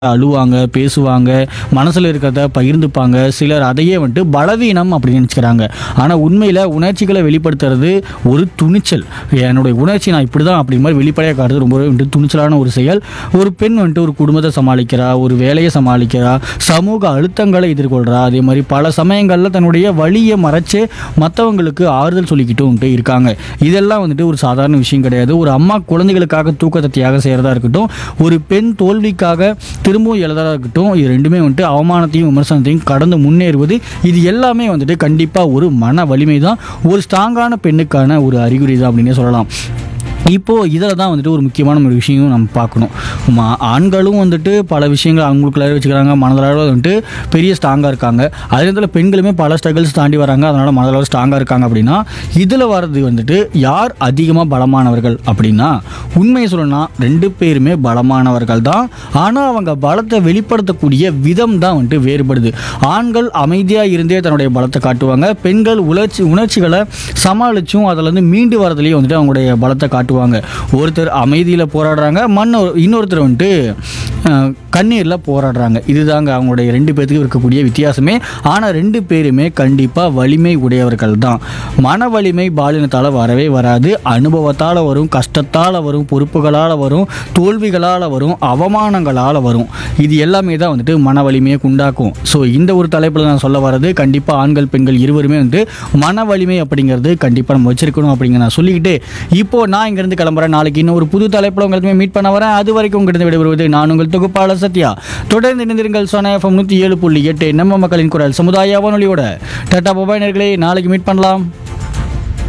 அழுவாங்க பேசுவாங்க மனசில் இருக்கிறத பகிர்ந்துப்பாங்க சிலர் அதையே வந்துட்டு பலவீனம் அப்படின்னு நினச்சிக்கிறாங்க ஆனால் உண்மையில் உணர்ச்சிகளை வெளிப்படுத்துறது ஒரு துணிச்சல் என்னுடைய உணர்ச்சி நான் இப்படி தான் அப்படி மாதிரி வெளிப்படையாக காட்டுறது ரொம்பவே வந்துட்டு துணிச்சலான ஒரு செயல் ஒரு பெண் வந்துட்டு ஒரு குடும்பத்தை சமாளிக்கிறா ஒரு வேலையை சமாளிக்கிறா சமூக அழுத்தங்களை எதிர்கொள்கிறா அதே மாதிரி பல சமயங்களில் தன்னுடைய வழியை மறைச்சு மற்றவங்களுக்கு ஆறுதல் சொல்லிக்கிட்டும் வந்துட்டு இருக்காங்க இதெல்லாம் வந்துட்டு ஒரு சாதாரண விஷயம் கிடையாது ஒரு அம்மா குழந்தைகளுக்காக தூக்கத்தை தியாகம் செய்கிறதா இருக்கட்டும் ஒரு பெண் தோல்விக்காக திரும்பவும் எழுதுறதா இருக்கட்டும் இது ரெண்டுமே வந்துட்டு அவமானத்தையும் விமர்சனத்தையும் கடந்து முன்னேறுவது இது எல்லாமே வந்துட்டு கண்டிப்பாக ஒரு மன வலிமை தான் ஒரு ஸ்ட்ராங்கான பெண்ணுக்கான ஒரு அறிகுறி தான் அப்படின்னே சொல்லலாம் இப்போது இதில் தான் வந்துட்டு ஒரு முக்கியமான ஒரு விஷயம் நம்ம பார்க்கணும் மா ஆண்களும் வந்துட்டு பல விஷயங்கள் அவங்களுக்குள்ள வச்சுக்கிறாங்க மனதளவில் வந்துட்டு பெரிய ஸ்ட்ராங்காக இருக்காங்க அதே நேரத்தில் பெண்களுமே பல ஸ்ட்ரகிள்ஸ் தாண்டி வராங்க அதனால் மனதளவு ஸ்ட்ராங்காக இருக்காங்க அப்படின்னா இதில் வர்றது வந்துட்டு யார் அதிகமாக பலமானவர்கள் அப்படின்னா உண்மையை சொல்லணும்னா ரெண்டு பேருமே பலமானவர்கள் தான் ஆனால் அவங்க பலத்தை வெளிப்படுத்தக்கூடிய விதம் தான் வந்துட்டு வேறுபடுது ஆண்கள் அமைதியாக இருந்தே தன்னுடைய பலத்தை காட்டுவாங்க பெண்கள் உணர்ச்சி உணர்ச்சிகளை சமாளிச்சும் அதிலேருந்து மீண்டு வரதுலேயே வந்துட்டு அவங்களுடைய பலத்தை காட்டுவாங்க ஒருத்தர் அமைதியில் போராடுறாங்க மண் இன்னொருத்தர் வந்துட்டு கண்ணீரில் போராடுறாங்க இதுதாங்க அவங்களுடைய ரெண்டு பேர்த்துக்கு இருக்கக்கூடிய வித்தியாசமே ஆனால் ரெண்டு பேருமே கண்டிப்பாக வலிமை உடையவர்கள் தான் மன வலிமை பாலினத்தால் வரவே வராது அனுபவத்தால் வரும் கஷ்டத்தால் வரும் பொறுப்புகளால் வரும் தோல்விகளால் வரும் அவமானங்களால் வரும் இது எல்லாமே தான் வந்துட்டு மன வலிமையை உண்டாக்கும் ஸோ இந்த ஒரு தலைப்பில் நான் சொல்ல வர்றது கண்டிப்பாக ஆண்கள் பெண்கள் இருவருமே வந்து மன வலிமை அப்படிங்கிறது கண்டிப்பாக நம்ம வச்சிருக்கணும் அப்படிங்கிற நான் சொல்லிக்கிட்டு இப்போ நான் இங்கேருந்து கிளம்புறேன் நாளைக்கு இன்னும் ஒரு புது தலைப்பில் உங்களுக்கு மீட் பண்ண வரேன் அது வரைக்கும் உங்கள்கிட்ட விடைபெறுவது நான் உங்கள் தொகுப்பாளர் சத்யா தொடர்ந்து இணைந்திருங்கள் சோனா எஃப்எம் நூற்றி ஏழு புள்ளி எட்டு நம்ம மக்களின் குரல் சமுதாய வானொலியோட டாட்டா மொபைல் நேர்களே நாளைக்கு மீட் பண்ணலாம்